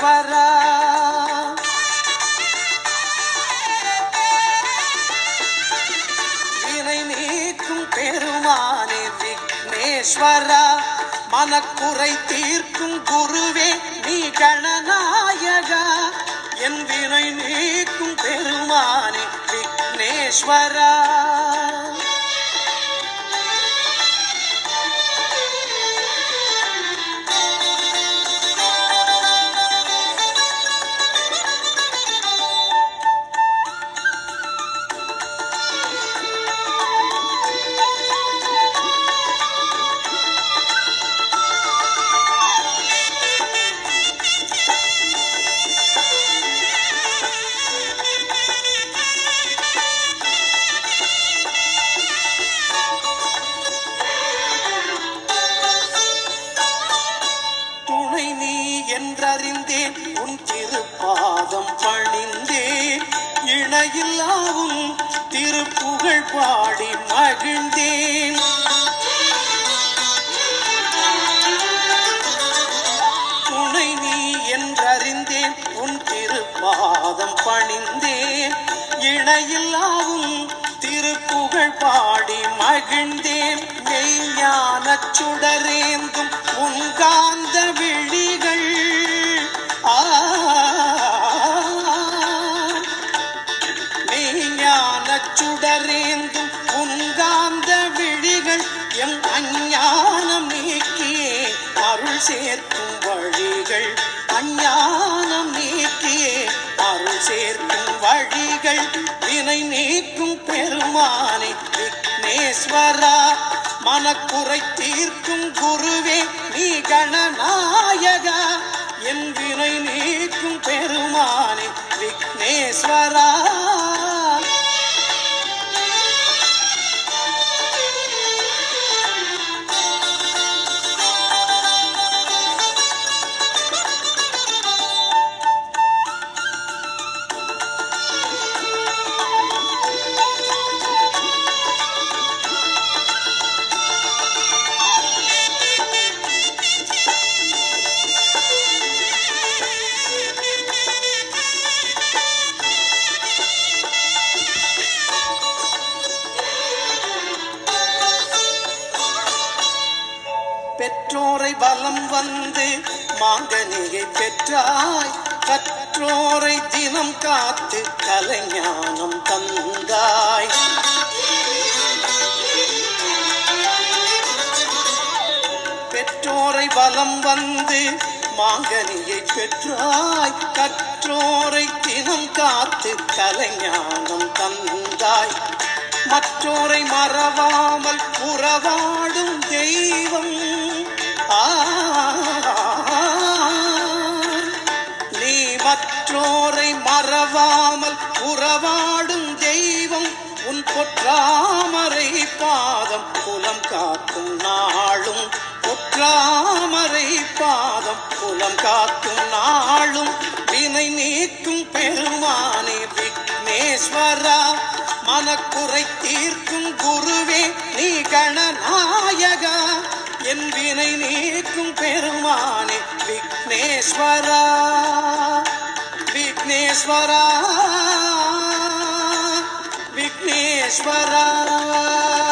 விக்னேஸ்வரா வினை நீக்கும் பெருமானே விக்னேஸ்வரா மனக்குறை தீர்க்கும் குருவே நீ கணநாயகா என் வினை நீக்கும் பெருமானே விக்னேஸ்வரா துணை நீ என்றறிந்தேன் உன் திருப்பாதம் பணிந்தேன் இணையில்லாவும் திருப்புகழ் பாடி மகிழ்ந்தேன் துணை நீ என்றறிந்தேன் உன் திருப்பாதம் பணிந்தேன் இணையில்லாவும் திருப்புகழ் பாடி மகிழ்ந்தேன் மெய்ஞான சுடரேந்தும் உன்காந்த விழிகள் ஆ மெய்ஞான சுடரேந்தும் உன்காந்த விழிகள் எம் அஞ்ஞானம் நீக்கியே அருள் சேர்க்கும் வழிகள் அஞ்ஞானம் நீக்கியே அருள் சேர்க்கும் வழிகள் வினை நீக்கும் பெருமானை விக்னேஸ்வரா மனக்குறை தீர்க்கும் குருவே நீ கணநாயகா என் வினை நீக்கும் பெருமானை விக்னேஸ்வரா பெற்றோரை வலம் வந்து மாங்கனியை பெற்றாய் கற்றோரை தினம் காத்து கலைஞானம் தந்தாய் பெற்றோரை வலம் வந்து மாங்கனியை பெற்றாய் கற்றோரை தினம் காத்து கலைஞானம் தந்தாய் மற்றோரை மறவாமல் உறவாடும் தெய்வம் ஆ நீ மற்றோரை மறவாமல் உறவாடும் தெய்வம் உன் பொற்றாமரை பாதம் புலம் காக்கும் நாளும் பொற்றாமரை பாதம் புலம் காக்கும் நாளும் வினை நீக்கும் பெருமானே விக்னேஸ்வரா மனக்குறை தீர்க்கும் குருவே நீ கணநாயகா என் வினை நீக்கும் பெருமானே விக்னேஸ்வரா விக்னேஸ்வரா விக்னேஸ்வரா